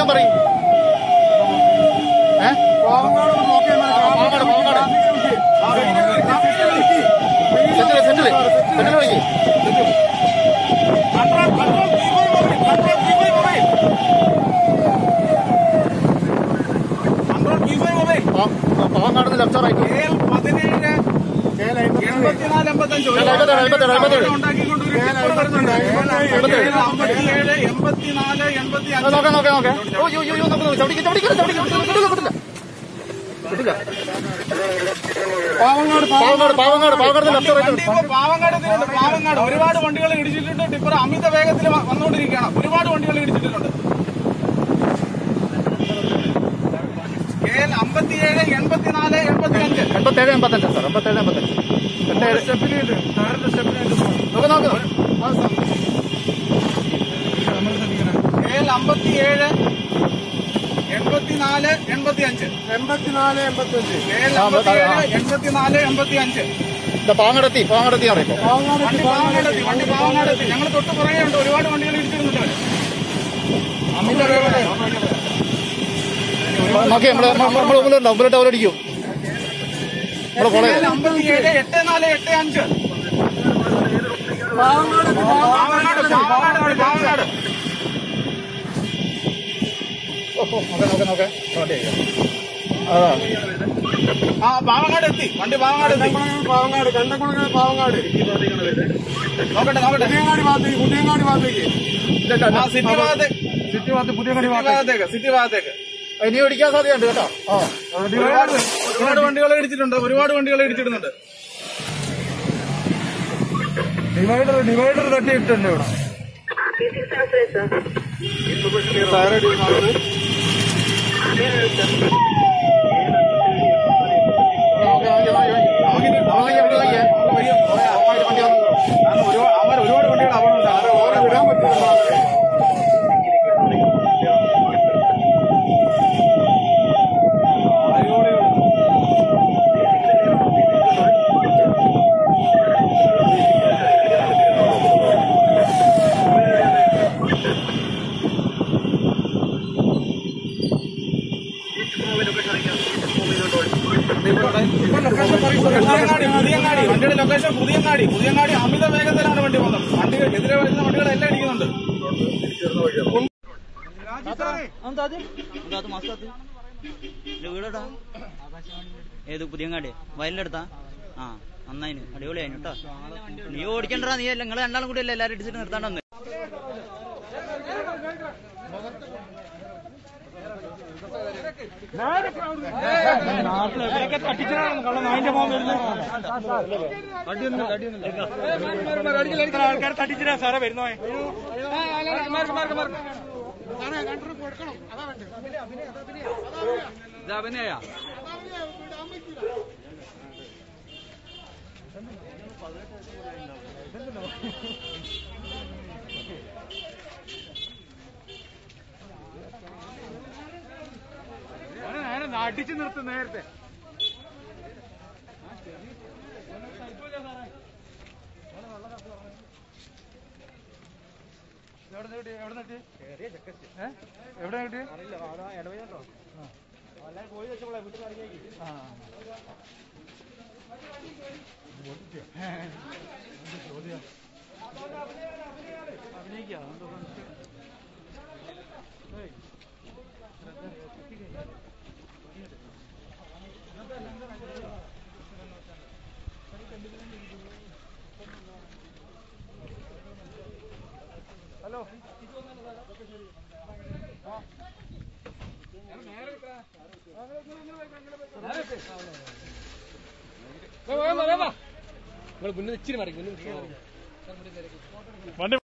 പറയും ഏ പാവങ്ങാട് ബ്ലോക്ക് ചെയ്യുന്ന പാവങ്ങാട്, പാവങ്ങാട്. സെറ്റില് സെറ്റില് സെറ്റില് വിളിക്ക് പാ- പാവങ്ങാട് ലെഫ്റ്റ് റൈറ്റ് എൺപത്തിനാല് എൺപത്തഞ്ച് ഒരു എൺപത്തേഴ്, എൺപത്തേഴ്, എൺപത്തേഴ്. ഉണ്ടാക്കിക്കൊണ്ട് ഒരു ടിപ്പർ വരുന്നുണ്ട് എൺപത്തേഴ്. അമ്പത്തിയേഴ് എൺപത്തിനാല് എൺപത്തി ആ, നോക്കാം നോക്കാം നോക്കാം ഓ യോ യോ യോ നോക്കുന്നു ചവിടിക്ക് ചവിടിക്ക് ചവിടിക്ക് വിട്ടില്ല വിട്ടില്ല വിട്ടില്ല പാവങ്ങാട് പാവങ്ങാട് പാവങ്ങാട് പാവങ്ങാട് ലെഫ്റ്റ് റൈറ്റ് വണ്ടി ഇപ്പോ പാവങ്ങാട് എത്തിയിട്ടുണ്ട് പാവങ്ങാട് ഒരുപാട് വണ്ടികൾ ഇടിച്ചിട്ടുണ്ട് ടിപ്പർ അമിത വേഗത്തിൽ വ- വന്നുകൊണ്ടിരിക്കുകയാണ് ഒരുപാട് വണ്ടികൾ ഇടിച്ചിട്ടുണ്ട് കെ എൽ അമ്പത്തിയേഴ് എൺപത്തിനാല് എൺപത്തി അഞ്ച് എൺപത്തേഴ് എൺപത്തഞ്ച് സാർ എൺപത്തേഴ് എൺപത്തഞ്ച് എട്ടേഴ് നോക്ക് നോക്ക് കെ എൽ അമ്പത്തിയേഴ് എൺപത്തിനാല് എൺപത്തി അഞ്ച് എൺപത്തിനാല് എൺപത്തഞ്ച് കെ എൽ അമ്പത്തിയേഴ് എൺപത്തിനാല് എൺപത്തി അഞ്ച് ഇതാ പാവങ്ങാടെത്തി പാവങ്ങാടെത്തി അറിയിപ്പോ വണ്ടി പാവങ്ങാടെത്തി വണ്ടി പാവങ്ങാടെത്തി ഞങ്ങൾ തൊട്ട് പുറകെയുണ്ട് ഒരുപാട് വണ്ടികൾ ഇടിച്ചിരുന്നുണ്ട് അവര്. അമിത വേഗത നോക്കി നമ്മള് നമ്മള് മുമ്പിലുണ്ടാവും മുമ്പിലിട്ട് അവരടിക്കും നമ്മള് ഫോളോ ചെയ്യും അമ്പത്തിയേഴ് എട്ട് നാല് എട്ട് അഞ്ച് പാവങ്ങാട് പാവങ്ങാട് പാവങ്ങാട് നോക്കെ നോക്കെ നോക്കെ വണ്ടി അയക്കാം. അതാ ആ പാവങ്ങാട് എത്തി വണ്ടി പാവങ്ങാട് എത്തി പാവങ്ങാട് കണ്ടക്കുളങ്ങര പാവങ്ങാട് നോക്കട്ടെ നോക്കട്ടെ കുട്ടിയങ്ങാടി ഭാഗത്തേക്ക് കുട്ടിയങ്ങാടി ഭാഗത്തേക്ക് ആ സിറ്റി ഭാഗത്തേക്ക് സിറ്റി ഭാഗത്ത് പുതിയങ്ങാടി സിറ്റി ഭാഗത്തേക്ക് സിറ്റി ഭാഗത്തേക്ക് ഇനി ഓടിക്കാൻ സാധ്യതയുണ്ട് കേട്ടോ ആ ഒരുപാട് ഒരുപാട് വണ്ടികൾ ഇടിച്ചിട്ടുണ്ട് ഒരുപാട് വണ്ടികൾ ഇടിച്ചിടുന്നുണ്ട് ഡിവൈഡർ ഡിവൈഡർ തട്ടിയിട്ടുണ്ട് ഇവിടെ ഓക്കെ ഓക്കെ നമുക്കിനി നോക്കിയേ നോക്കിയേ വണ്ടി വന്നു കാരണം ഒരുപാട് അവർ ഒരുപാട് വണ്ടികൾ അവിടെ ഓരെ വിടാൻ പറ്റില്ല പുതിയങ്ങാടി പുതിയങ്ങാടി വണ്ടിയുടെ ലൊക്കേഷൻ പുതിയങ്ങാടി പുതിയങ്ങാടി അമിത വേഗത്തിലാണ് വണ്ടി പോകുന്നത് വണ്ടികൾ എതിരെ വരുന്ന വണ്ടികളെല്ലാം ഇടിക്കുന്നുണ്ട് വീടടാ ഏത് പുതിയങ്ങാടി വയലിലെടുത്താ ആ നന്നായിന് അടിപൊളിയായിന് കേട്ടോ നീ ഓടിക്കണ്ടാ നീ അല്ല നിങ്ങൾ രണ്ടാളും കൂടി അല്ലേ എല്ലാരും ഇടിച്ചിട്ട് നിർത്താണ്ടെന്ന് അടിച്ചു നിർത്തും നേരത്തെ എവിടെ കിട്ടി എവിടെ കിട്ടി എവിടെ കിട്ടി ആ നിങ്ങൾ മുന്നിൽ ഇച്ചിരി മറിക്കും